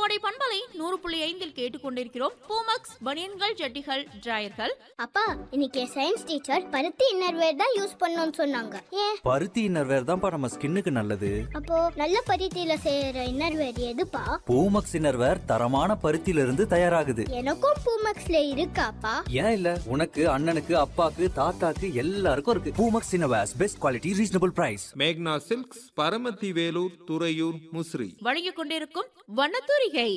கோடை பண்பலை நூறு புள்ளி ஐந்தில் கேட்டுக்கொண்டிருக்கிறோம் பூமக்ஸ் பனியன்கள் ஜட்டிகள் டிராயர்கள் அப்பா இன்னைக்கு சயின்ஸ் டீச்சர் பருத்தி இன்னர்வேர் தான் யூஸ் பண்ணணும்னு சொன்னாங்க ஏன் பருத்தி இன்னர்வேர் தான்ப்பா நம்ம ஸ்கின்னுக்கு நல்லது அப்போ நல்ல பருத்தியில செய்யற இன்னர்வேர் எதுப்பா பூமக்ஸ் இன்னர்வேர் தரமான பருத்தியில இருந்து தயாராகுது எனக்கும் பூமக்ஸ்ல இருக்காப்பா ஏன் இல்ல உனக்கு அண்ணனுக்கு அப்பாக்கு தாத்தாக்கு எல்லாருக்கும் இருக்கு Poomex innerwears best quality reasonable price மேக்னா சில்க்ஸ் பரமத்தி வேலூர் துறையூர் முசிறி வழங்கிக் கொண்டிருக்கும் வண்ணத்தூரிகை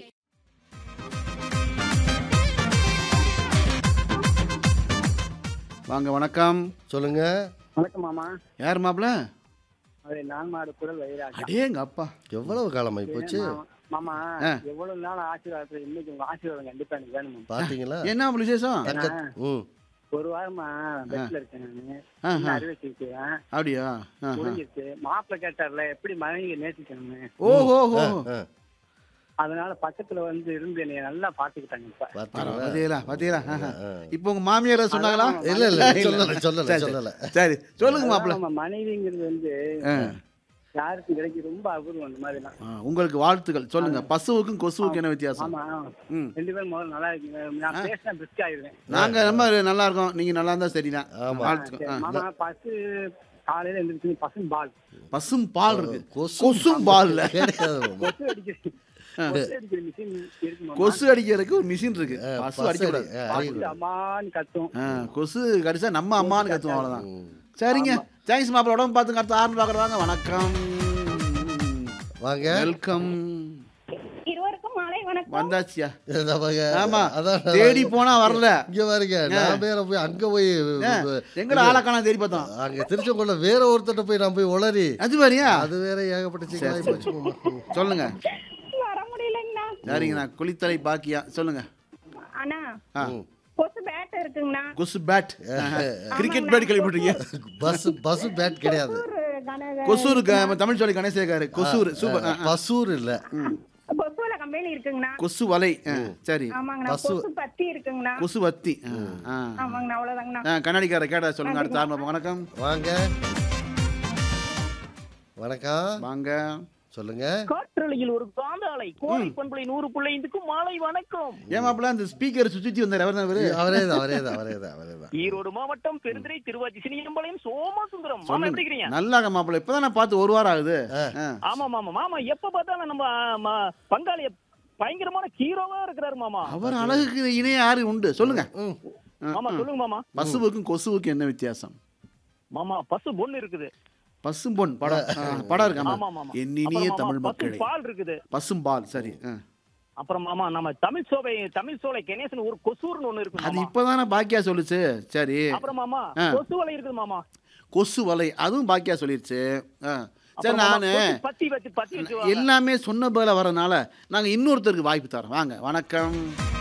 வாங்க வணக்கம் சொல்லுங்க வணக்கம் மாமா யார் மாப்ள அது நான் மாடு குரல் வைராஜா அடேங்க அப்பா எவ்வளவு காலமாயி போச்சு மாமா, மாமா ஆ. எவ்வளவு நாள் ஆசீர்வாதத்துல இன்னைக்கு உங்க ஆசீர்வாதம் கண்டிப்பா எனக்கு வேணும் மாமா. பாத்தீங்களா என்ன அப்படி விசேஷம் தங்க ம் ஒரு வாரமா பெட்ல இருக்கேன் நானு ஆஹா. சின்ன அறுவை சிகிச்சையா அப்படியா ஆஹா. முடிஞ்சிருச்சு மாப்பிள்ளை கேட்டார்ல எப்படி மனைவியை நேசிக்கணும்னு ஓஹோ ஹோ ஆ, அதனால பக்கத்துல வந்து இருந்து என்னைய நல்லா பாத்துக்கிட்டாங்க இப்ப பாத்தீங்களா பாத்தீங்களா பாத்தீங்களா ஆஹா. இப்போ உங்க மாமியார் ஏதாவது சொன்னாங்களா இல்ல இல்ல சொல்லல சொல்லல சரி, சொல்லல சரி சொல்லுங்க மாப்ள நம்ம மனைவிங்கிறது வந்து ஆ. யாருக்கும் கிடைக்கும் ரொம்ப அபூர்வம் அந்த மாதிரிலாம் ஆ, உங்களுக்கு வாழ்த்துக்கள் சொல்லுங்க பசுவுக்கும் கொசுவுக்கும் என்ன வித்தியாசம் ஆமா ம். ரெண்டு பேரும் முதல்ல நல்லா இருக்கீங்க நான் பேசினா பிரிஸ்க் ஆயிருவேன் நாங்க ரொம்ப நல்லா இருக்கோம் நீங்க நல்லா இருந்தா சரிதான் ஆமா. வாழ்த்துக்கள் ஆ. மாமா பசு காலையில எழுந்திரிச்சு பசும் பால் பசும் பால் இருக்கு கொசு கொசும் பால்ல கிடையாது மாமா. கொசு அடிக்கிற கொசு அடிக்கிற மிஷின் இருக்கு மாமா. கொசு அடிக்கிறதுக்கு ஒரு மிஷின் இருக்கு ஆ, பசு பசு அடிக்க அடி- ஆ, பசு அடிக்கக்கூடாது. அம்மான்னு கத்தும் ஆ, கொசு கடிச்சா நம்ம அம்மான்னு கத்துவோம் அவ்வளவுதான் சரிங்க தேங்க்ஸ் மாப்பிள உடம்பு பார்த்துங்க அடுத்த ஆறு பார்க்குறாங்க வணக்கம் வாங்க வெல்கம் இருவருக்கும் மாலை வணக்கம் வந்தாச்சியா இதை பாருங்க. ஆமா அதான் தேடி போனா வரல இங்க பாருங்க நான் வேற போய் அங்க போய் எங்கட ஆளக்கான தேடி பார்த்தோம் அங்க திருச்செங்கோட வேற ஒருத்தட்ட போய் நான் போய் உளறி அது மாதிரியா அது வேற ஏகப்பட்ட சிக்கலாகி போச்சு மாமா. சொல்லுங்க வர முடியலங்கண்ணா சரிங்கண்ணா குளித்தலை பாக்கியா சொல்லுங்க அண்ணா ஆ. கொசு பேட் இருக்குங்கண்ணா கொசு பேட் கிரிக்கெட் பேட் கேள்விப்பட்டிருக்கீங்க பஸ் பஸ் பேட் கிடையாது ஒரு கன- கொசூர் க- தமிழ் சொல்லி கணேசேகாரு கொசூர் சூப்பர் ஆ, ஆ. பசூர் இல்ல கொசுல கம்பெனி இருக்குங்கண்ணா கொசு வலை ஆ, சரி ஆமாங்கண்ணா பசு. கொசு பத்தி இருக்குங்கண்ணா கொசு வத்தி ஆ, ஆ. ஆமாங்கண்ணா அவ்வளவுதாங்கண்ணா ஆ, கண்ணாடிக்கார கேட்டா சொல்லுங்க அடுத்த ஆரம்பம் வணக்கம் வாங்க வணக்கம் வாங்க சொல்லுங்க காற்றலையில் ஒரு காந்தாலை கோடை பண்பலை நூறு பிள்ளைந்துக்கும் மாலை வணக்கம் ஏன் மாப்பிள்ள அந்த ஸ்பீக்கர் சுத்தி வந்தார் அவர் தான் அவரு அவரே தான் அவரே தான் அவரே தான் அவரே தான் ஈரோடு மாவட்டம் பெருந்துறை திருவாச்சி சினியம்பாளையம் சோமசுந்தரம் மாமா எப்படி சொல்லுங்க இருக்கிறீங்க நல்லாங்க மாப்பிள்ள இப்பதான் நான் பார்த்து ஒரு வாரம் ஆகுது ஆ. ஆமா மாமா மாமா எப்ப பார்த்தாலும் நம்ம ஆ, பங்காளிய பயங்கரமான ஹீரோவா இருக்கிறாரு மாமா அவர் அழகுக்கு இணைய யாரு உண்டு சொல்லுங்க ம். ஆ, மாமா ஆ. சொல்லுங்க மாமா பசுவுக்கும் கொசுவுக்கும் என்ன வித்தியாசம் மாமா பசு பொண்ணு இருக்குது பசும் பொன் படம் ஆ, படம் இருக்காமா ஆமா மாமா என்னினிய அப்புறம் மாமா, தமிழ் பசு மக்களே பால் இருக்குது பசும் பால் சரி ஆ. அப்புறம் மாமா நம்ம தமிழ் சோலை தமிழ் சோலை கணேசன் ஒரு கொசூர்னு ஒண்ணு இருக்கு அது மாமா இப்பதானே பாக்கியா சொல்லுச்சு சரி அப்புறம் மாமா ஆ. கொசு வலை இருக்குது மாமா கொசு வலை அதுவும் பாக்கியா சொல்லிருச்சு ஆ. சரி அப்புறம் மாமா, நானு கொசு பத்தி வச்சு பத்தி வச்சு எல்லாமே சொன்ன பதில வரனால நாங்க இன்னொருத்தருக்கு வாய்ப்பு தரோம் வாங்க வணக்கம்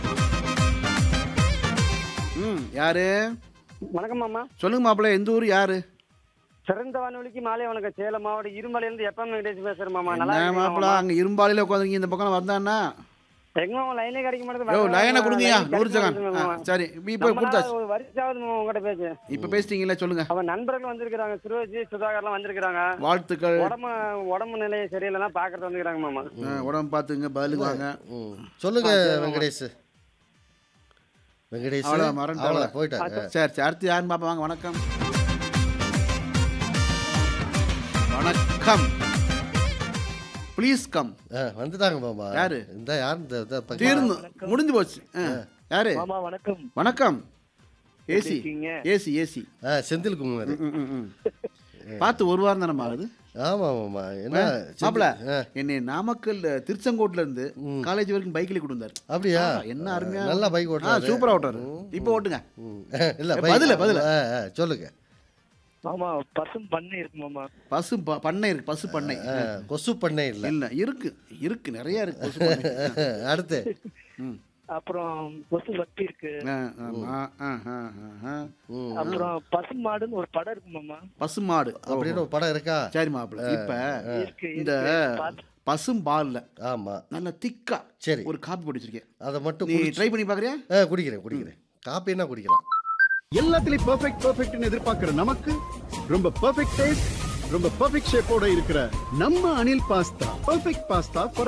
ம் யாரு வணக்கம் மாமா சொல்லுங்க மாப்பிள்ள எந்த ஊர் யாரு சிறந்த வானொலிக்கு மாலை வணக்கம் சேலம் மாவட்டம் இருமலையில இருந்து எப்ப வெங்கடேஷ் பேசுறேன் மாமா நல்லா என்ன இருக்கீங்களா மாப்பிள்ள அங்க இரும்பாலையில உட்காந்துருக்கீங்க இந்த பக்கம் வந்தான்னா எங்க மாமா லைனே கிடைக்க யோ மாட்டேங்குது லைனை கொடுங்கயா line நூறு கிடைக்க செகண்ட் மாட்டேங்குது மாமா. சரி இப்போ ரொம்ப கொடுத்தாச்சு நாள் ஒரு வருஷாவது மாமா உங்ககிட்ட பேசு இப்போ பேசிட்டீங்களா சொல்லுங்க அவன் நண்பர்கள் வந்திருக்கிறாங்க சிறுவஜி சுதாகர்லாம் வந்திருக்கிறாங்க வாழ்த்துக்கள் உடம்பு உடம்பு நிலையை சரியில்லைன்னா பாக்குறது வந்துக்கிறாங்க மாமா ஆ, உடம்பு பார்த்துங்க பதிலுக்கு வாங்க ம். சொல்லுங்க வெங்கடேஷ் வெங்கடேஷ் அவ்வளோ மறந்து அவ்வளோ போயிட்டாரு சரி சரி அடுத்து யாருன்னு பார்ப்போம் வாங்க வணக்கம் வணக்கம் ப்ளீஸ் கம் ஆ, வந்துட்டாங்க மாமா யாரு? இந்த யார் இந்த இந்த பக்கம். தீர்ந்து முடிஞ்சு போச்சு ஆ, யாரு மாமா வணக்கம் வணக்கம் ஏசி இருக்கீங்க? ஏசி ஏசி ஆ, செந்தில் குமார் பார்த்து ஒரு வாரம் தானே ஆகுது ஆமா மாமா என்ன மாப்பிள செந்தில், ஆ, என்னை நாமக்கல் திருச்செங்கோட்ல இருந்து காலேஜ் வரைக்கும் பைக்கில் கொண்டு வந்தார் அப்படியா என்ன அருமையா நல்லா பைக் ஆ ஓட்டுறாரு சூப்பரா ஓட்டாரு இப்போ ஓட்டுங்க ம். இல்ல ஏ, பைக் பதிலு, பதிலு. ஆ, ஆ, சொல்லுங்க மாமா பசும் பண்ணை இருக்கு மாமா பசு ப- பண்ணை இருக்கு பசு பண்ணை ஆ, கொசு பண்ணை இல்ல இல்ல இருக்கு இருக்கு நிறைய இருக்கு பசு பண்ணை அடுத்து ம். அப்புறம் கொசு வட்டி இருக்கு ஆ, ஆமா. ஆ, ஆ, ஆ, ஆ. ம். அப்புறம் பசு மாடுன்னு ஒரு படம் இருக்கு மாமா பசு மாடு அப்படின்னு ஒரு படம் இருக்கா சரி மாப்பிள்ள இப்ப இருக்கு இந்த பசும் பால்ல ஆமா நல்ல திக்கா சரி ஒரு காப்பி போட்டு வச்சிருக்கேன் அதை மட்டும் நீ குடிச்சு- ட்ரை பண்ணி பாக்குறியா ஆ, குடிக்கிறேன் குடிக்கிறேன் காப்பின்னா குடிக்கலாம் எல்லாத்துலயும் பெர்ஃபெக்ட் பெர்ஃபெக்ட்னு எதிர்பார்க்கிற நமக்கு ரொம்ப பெர்ஃபெக்ட் டேஸ்ட் ரொம்ப பெர்ஃபெக்ட் ஷேப்போட இருக்கிற நம்ம Anil pasta perfect pasta for